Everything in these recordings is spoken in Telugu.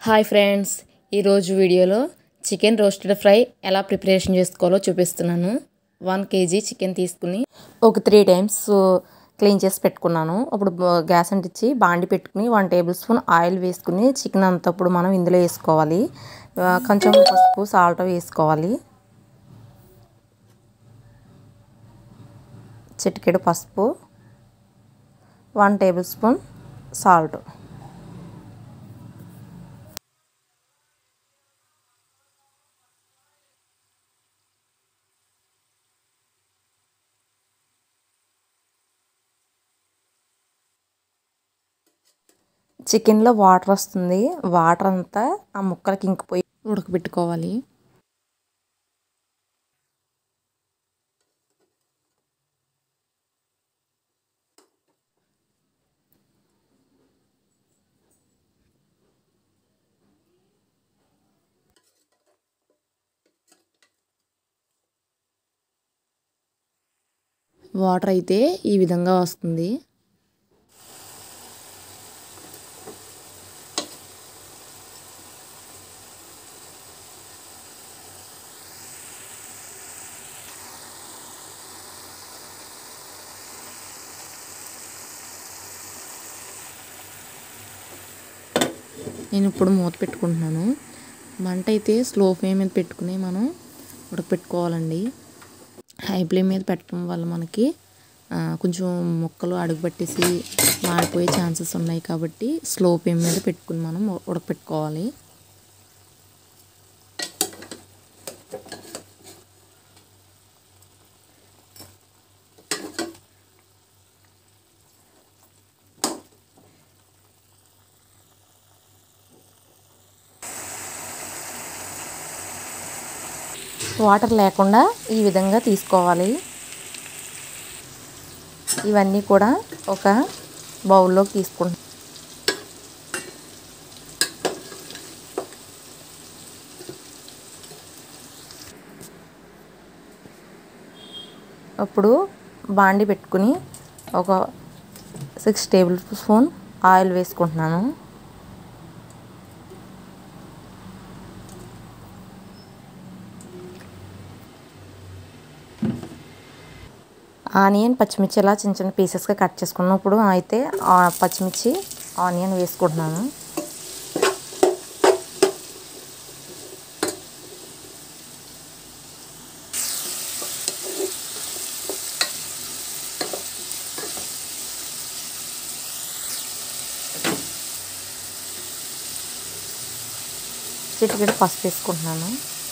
హాయ్ ఫ్రెండ్స్ ఈరోజు వీడియోలో చికెన్ రోస్టెడ్ ఫ్రై ఎలా ప్రిపరేషన్ చేసుకోవాలో చూపిస్తున్నాను వన్ కేజీ చికెన్ తీసుకుని ఒక త్రీ టైమ్స్ క్లీన్ చేసి పెట్టుకున్నాను ఇప్పుడు బ- గ్యాస్ అంటించి బాండి పెట్టుకుని వన్ టేబుల్ స్పూన్ ఆయిల్ వేసుకుని చికెన్ అంతా ఇప్పుడు మనం ఇందులో వేసుకోవాలి ఆ, కొంచెం పసుపు సాల్ట్ వేసుకోవాలి చిటికెడు పసుపు వన్ టేబుల్ స్పూన్ సాల్ట్ చికెన్లో వాటర్ వస్తుంది వాటర్ అంతా ఆ ముక్కలకి ఇంకిపోయి ఉడకబెట్టుకోవాలి వాటర్ అయితే ఈ విధంగా వస్తుంది నేను ఇప్పుడు మూత పెట్టుకుంటున్నాను మంట అయితే స్లో ఫ్లేమ్ మీద పెట్టుకుని మనం ఉడకపెట్టుకోవాలండి హై ఫ్లేమ్ మీద పెట్టడం వల్ల మనకి ఆ, కొంచెం ముక్కలు అడుగు పట్టేసి మాడిపోయే ఛాన్సెస్ ఉన్నాయి కాబట్టి స్లో ఫ్లేమ్ మీద పెట్టుకుని మనం ఉ- ఉడకపెట్టుకోవాలి వాటర్ లేకుండా ఈ విధంగా తీసుకోవాలి ఇవన్నీ కూడా ఒక బౌల్లోకి తీసుకుంటాం ఇప్పుడు బాండి పెట్టుకుని ఒక సిక్స్ టేబుల్ స్పూన్ ఆయిల్ వేసుకుంటున్నాను ఆనియన్ పచ్చిమిర్చి ఇలా చిన్న చిన్న పీసెస్గా కట్ చేసుకున్నప్పుడు అయితే ఆ పచ్చిమిర్చి ఆనియన్ వేసుకుంటున్నాను చిటికెడు పసుపు వేసుకుంటున్నాను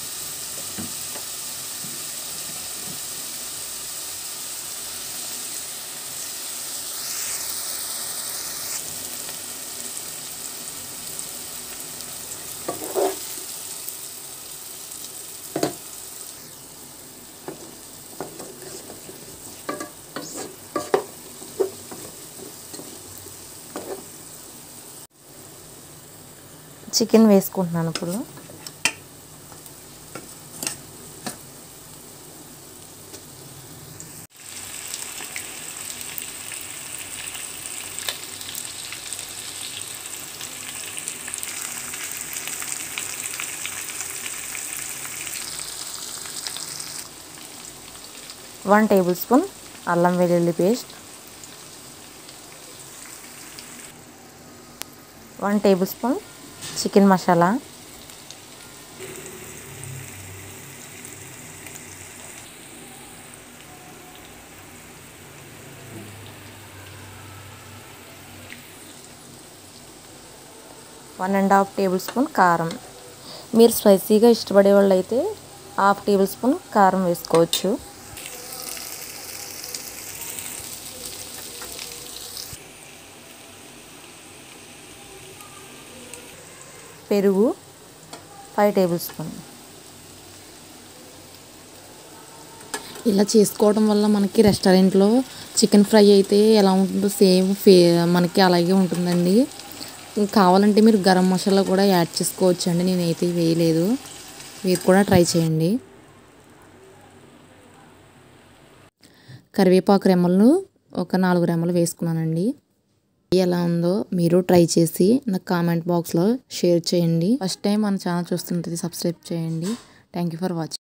చికెన్ వేసుకుంటున్నాను ఇప్పుడు వన్ టేబుల్ స్పూన్ అల్లం వెల్లుల్లి paste one table spoon chicken masala one and half table spoon కారం మీరు స్పైసీగా ఇష్టపడే వాళ్ళు అయితే హాఫ్ టేబుల్ స్పూన్ కారం వేసుకోవచ్చు పెరుగు ఫైవ్ టేబుల్ స్పూన్ ఇలా చేసుకోవడం వల్ల మనకి రెస్టారెంట్లో చికెన్ ఫ్రై అయితే ఎలా ఉంటుందో సేమ్ ఫే మనకి అలాగే ఉంటుందండి కావాలంటే మీరు గరం మసాలా కూడా యాడ్ చేసుకోవచ్చు అండి నేనైతే వేయలేదు మీరు కూడా ట్రై చేయండి కరివేపాకు రెమ్మలను ఒక నాలుగు రెమ్మలు వేసుకున్నానండి ఎలా ఉందో మీరు ట్రై చేసి నాకు కామెంట్ బాక్స్లో షేర్ చేయండి ఫస్ట్ టైం మన ఛానల్ చూస్తుంటుంది సబ్స్క్రైబ్ చేయండి థ్యాంక్ యూ ఫర్ వాచింగ్